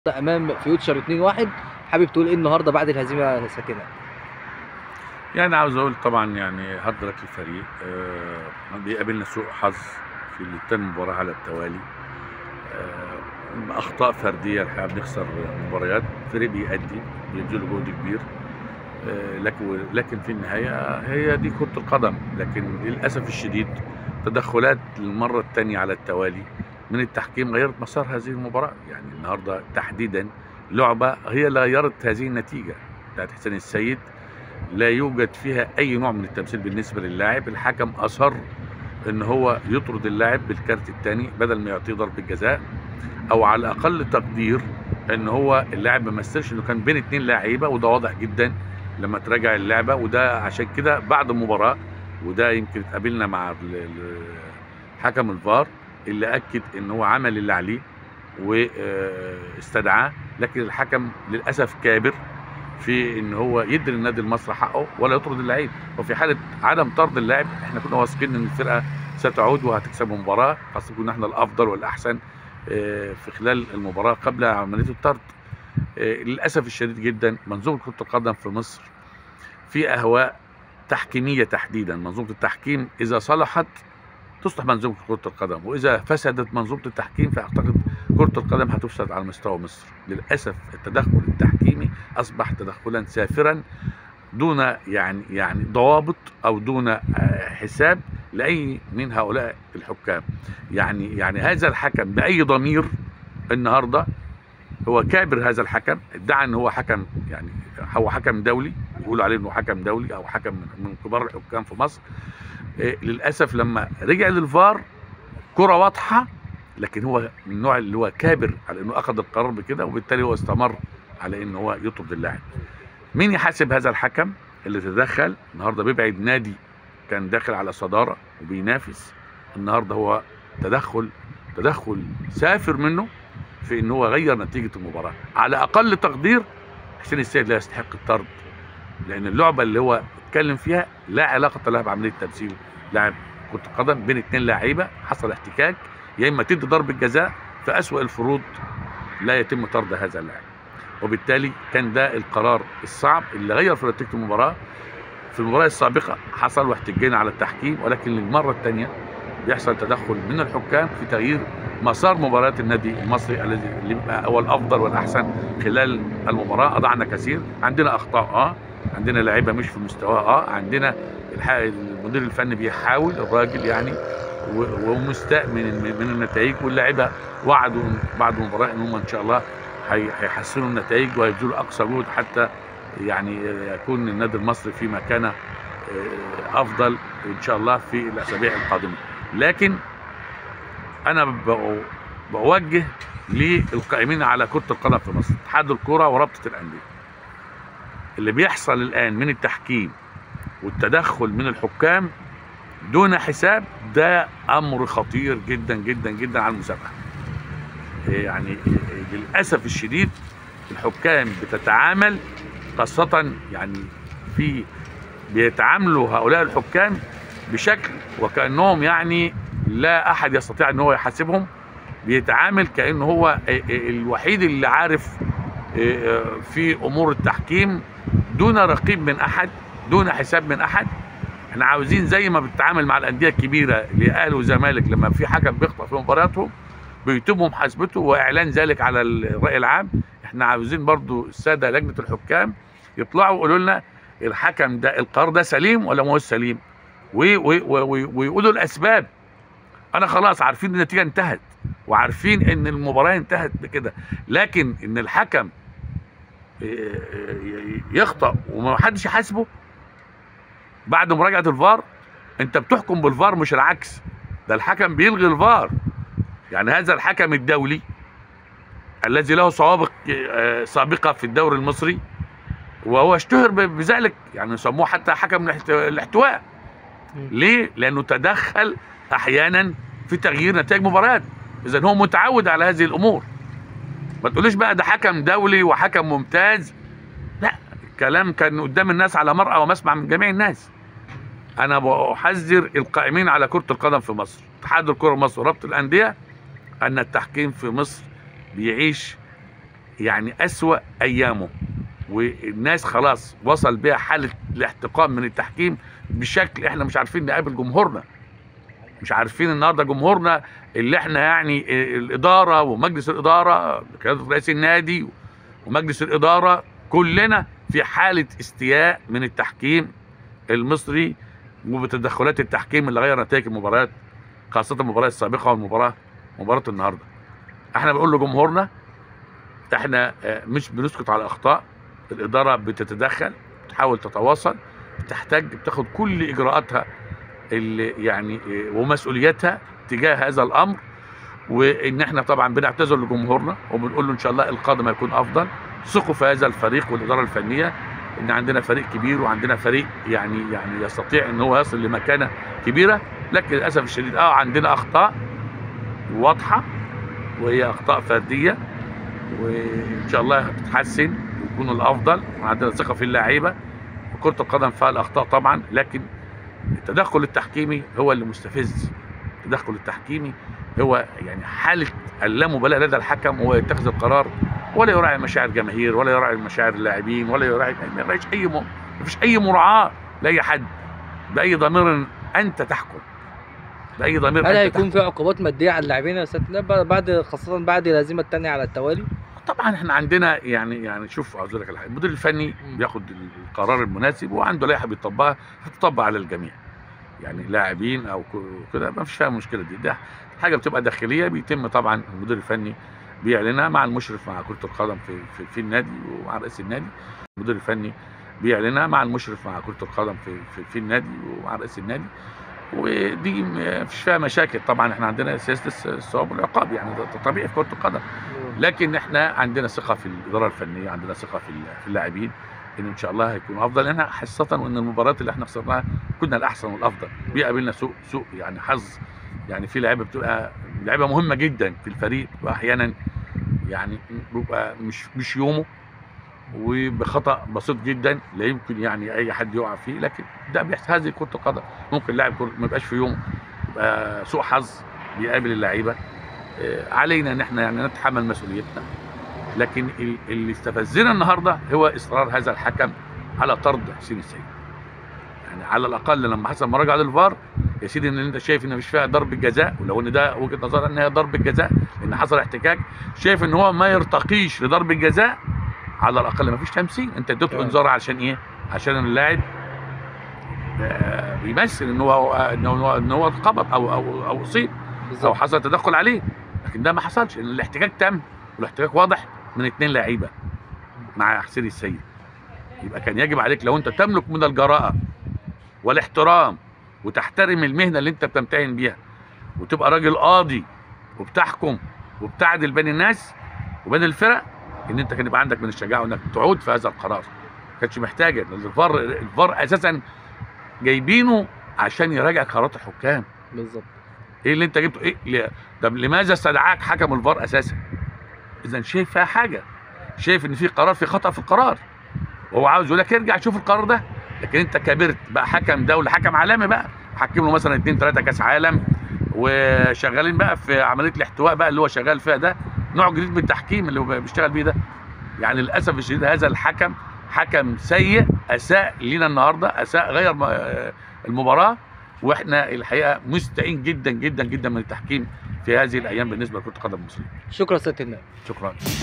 امام فيوتشر 2-1 حابب تقول ايه النهارده بعد الهزيمه ساكنه يعني عاوز اقول طبعا يعني هارد لك الفريق آه بيقابلنا سوء حظ في الثاني مباراه على التوالي آه اخطاء فرديه الحقيقه بنخسر مباريات فريق بيأدي بيبذل جهد كبير آه لكن لكن في النهايه هي دي كره القدم لكن للاسف الشديد تدخلات المره الثانيه على التوالي من التحكيم غيرت مسار هذه المباراه يعني النهارده تحديدا لعبه هي اللي غيرت هذه النتيجه بتاعت حسين السيد لا يوجد فيها اي نوع من التمثيل بالنسبه للاعب الحكم اصر ان هو يطرد اللاعب بالكارت الثاني بدل ما يعطيه ضربه جزاء او على اقل تقدير ان هو اللاعب ما مثلش انه كان بين اثنين لعيبه وده واضح جدا لما تراجع اللعبه وده عشان كده بعد المباراه وده يمكن اتقابلنا مع حكم الفار اللي اكد ان هو عمل اللي عليه واستدعاه لكن الحكم للاسف كابر في ان هو يدي للنادي المصري حقه ولا يطرد اللعيب وفي حاله عدم طرد اللاعب احنا كنا واثقين ان الفرقه ستعود وهتكسب المباراه خاصه كنا احنا الافضل والاحسن في خلال المباراه قبل عمليه الطرد للاسف الشديد جدا منظومه كره القدم في مصر في اهواء تحكيميه تحديدا منظومه التحكيم اذا صلحت تصلح منظومه كره القدم واذا فسدت منظومه التحكيم فاعتقد كره القدم هتفسد على مستوى مصر للاسف التدخل التحكيمي اصبح تدخلا سافرا دون يعني يعني ضوابط او دون حساب لاي من هؤلاء الحكام يعني يعني هذا الحكم باي ضمير النهارده هو كابر هذا الحكم ادعى ان هو حكم يعني هو حكم دولي يقولوا عليه انه حكم دولي او حكم من كبار الحكام في مصر إيه للاسف لما رجع للفار كره واضحه لكن هو من النوع اللي هو كابر على انه اخذ القرار بكده وبالتالي هو استمر على ان هو يطرد اللاعب مين يحاسب هذا الحكم اللي تدخل النهارده بيبعد نادي كان داخل على صداره وبينافس النهارده هو تدخل تدخل سافر منه في ان هو غير نتيجه المباراه على اقل تقدير حسين السيد لا يستحق الطرد لان اللعبه اللي هو اتكلم فيها لا علاقه لها بعمليه تمثيل لاعب كره القدم بين اثنين لعيبه حصل احتكاك يا اما تدي ضربه جزاء في اسوء الفروض لا يتم طرد هذا اللاعب وبالتالي كان ده القرار الصعب اللي غير في نتيجه المباراه في المباراه السابقه حصل واحتجينا على التحكيم ولكن للمره الثانيه بيحصل تدخل من الحكام في تغيير مسار مباراه النادي المصري الذي هو الافضل والاحسن خلال المباراه اضعنا كثير عندنا اخطاء اه عندنا لعيبه مش في مستواها اه عندنا المدير الفني بيحاول الراجل يعني ومستاء من من النتائج واللاعيبه وعدوا بعد المباراه ان هم ان شاء الله هيحسنوا النتائج وهيبذلوا اقصى جهد حتى يعني يكون النادي المصري في مكانه افضل ان شاء الله في الاسابيع القادمه لكن انا بوجه للقائمين على كره القدم في مصر اتحاد الكره ورابطه الانديه اللي بيحصل الان من التحكيم والتدخل من الحكام دون حساب ده امر خطير جدا جدا جدا على المسابقه يعني للاسف الشديد الحكام بتتعامل خاصه يعني في بيتعاملوا هؤلاء الحكام بشكل وكانهم يعني لا احد يستطيع ان هو يحاسبهم بيتعامل كانه هو الوحيد اللي عارف في امور التحكيم دون رقيب من احد دون حساب من احد احنا عاوزين زي ما بتتعامل مع الانديه الكبيره اللي اهلي وزمالك لما في حكم بيخطئ في مبارياتهم بيتم محاسبته واعلان ذلك على الراي العام احنا عاوزين برضو الساده لجنه الحكام يطلعوا ويقولوا لنا الحكم ده القرار ده سليم ولا ما هو سليم ويقولوا الاسباب انا خلاص عارفين النتيجه انتهت وعارفين ان المباراه انتهت بكده لكن ان الحكم يخطأ وما حدش يحاسبه بعد مراجعه الفار انت بتحكم بالفار مش العكس ده الحكم بيلغي الفار يعني هذا الحكم الدولي الذي له سوابق سابقه في الدوري المصري وهو اشتهر بذلك يعني يسموه حتى حكم الاحتواء ليه؟ لانه تدخل احيانا في تغيير نتائج مباريات اذا هو متعود على هذه الامور ما تقوليش بقى ده حكم دولي وحكم ممتاز لا الكلام كان قدام الناس على مرأى ومسمع من جميع الناس انا بحذر القائمين على كره القدم في مصر اتحاد الكره مصر ورابطه الانديه ان التحكيم في مصر بيعيش يعني اسوا ايامه والناس خلاص وصل بها حاله الاحتقان من التحكيم بشكل احنا مش عارفين نقابل جمهورنا مش عارفين النهارده جمهورنا اللي احنا يعني اه، الاداره ومجلس الاداره قياده رئيس النادي ومجلس الاداره كلنا في حاله استياء من التحكيم المصري وبتدخلات التحكيم اللي غير نتائج المباريات خاصه المباراه السابقه والمباراه مباراه النهارده احنا بنقول لجمهورنا احنا اه، مش بنسكت على الاخطاء الاداره بتتدخل بتحاول تتواصل بتحتاج بتاخد كل اجراءاتها اللي يعني اه، ومسؤولياتها تجاه هذا الامر وان احنا طبعا بنعتذر لجمهورنا وبنقول له ان شاء الله القادم هيكون افضل ثقوا في هذا الفريق والاداره الفنيه ان عندنا فريق كبير وعندنا فريق يعني يعني يستطيع ان هو يصل لمكانه كبيره لكن للاسف الشديد اه عندنا اخطاء واضحه وهي اخطاء فرديه وان شاء الله هتتحسن ويكون الافضل وعندنا ثقه في اللعيبه وكره القدم فيها الاخطاء طبعا لكن التدخل التحكيمي هو اللي مستفز التدخل التحكيمي هو يعني حاله اللامبالاه لدى الحكم وهو يتخذ القرار ولا يراعي مشاعر الجماهير ولا يراعي مشاعر اللاعبين ولا يراعي ما يراعيش اي م... مفيش اي مراعاه لاي حد باي ضمير انت تحكم باي ضمير هل انت هيكون تحكم في عقوبات ماديه على اللاعبين يا استاذ لا بعد خاصه بعد الهزيمه الثانيه على التوالي طبعا احنا عندنا يعني يعني شوف عاوز أقول لك على حاجه المدير الفني مم. بياخد القرار المناسب وعنده لائحه بيطبقها بتطبق على الجميع يعني لاعبين او ك- كده ما فيش فيها مشكله دي ده حاجه بتبقى داخليه بيتم طبعا المدير الفني بيعلنها مع المشرف مع كره القدم في في, في النادي ومع رئيس النادي المدير الفني بيعلنها مع المشرف مع كره القدم في في, في النادي ومع رئيس النادي ودي ما فيش فيها مشاكل طبعا احنا عندنا سياسه الثواب والعقاب يعني ده طبيعي في كره القدم لكن احنا عندنا ثقه في الاداره الفنيه عندنا ثقه في في اللاعبين ان ان شاء الله هيكون افضل لان خاصه وان المباريات اللي احنا خسرناها كنا الاحسن والافضل بيقابلنا سوء سوء يعني حظ يعني في لعيبه بتبقى لعيبه مهمه جدا في الفريق واحيانا يعني بيبقى مش مش يومه وبخطا بسيط جدا لا يمكن يعني اي حد يقع فيه لكن ده بيحصل هذه كره القدم ممكن لاعب كرة ما يبقاش في يومه يبقى سوء حظ بيقابل اللعيبه آه، علينا ان احنا يعني نتحمل مسؤوليتنا لكن ال- اللي استفزنا النهارده هو اصرار هذا الحكم على طرد حسين السيد يعني على الاقل لما حصل مراجعه للفار يا سيدي ان انت شايف ان مش فيها ضربه جزاء ولو ان ده وجهه نظر ان هي ضربه جزاء لان حصل احتكاك شايف ان هو ما يرتقيش لضربه جزاء على الاقل ما فيش تمثيل انت اديته تمام. انذار عشان ايه؟ عشان اللاعب آه، بيمثل ان هو ان هو ان هو اتخبط او او او اصيب او بالظبط حصل تدخل عليه لكن ده ما حصلش لان الاحتكاك تم والاحتكاك واضح من اثنين لعيبه مع حسين السيد يبقى كان يجب عليك لو انت تملك من الجراءه والاحترام وتحترم المهنه اللي انت بتمتهن بيها وتبقى راجل قاضي وبتحكم وبتعدل بين الناس وبين الفرق ان انت كان يبقى عندك من الشجاعه انك تعود في هذا القرار ما كانش محتاجه لان الفار الفار اساسا جايبينه عشان يراجع قرارات الحكام بالظبط ايه اللي انت جبته ايه ل- طب لماذا استدعاك حكم الفار اساسا اذا شايف فيها حاجه شايف ان في قرار في خطا في القرار وهو عاوز يقول لك ارجع شوف القرار ده لكن انت كبرت بقى حكم دولي حكم عالمي بقى حكم له مثلا اتنين تلاته كاس عالم وشغالين بقى في عمليه الاحتواء بقى اللي هو شغال فيها ده نوع جديد من التحكيم اللي هو بيشتغل بيه ده يعني للاسف الشديد هذا الحكم حكم سيء اساء لينا النهارده اساء غير م- آه المباراه واحنا الحقيقه مستائين جدا جدا جدا من التحكيم في هذه الايام بالنسبه لكره القدم المصريه شكرا سياده النائب شكرا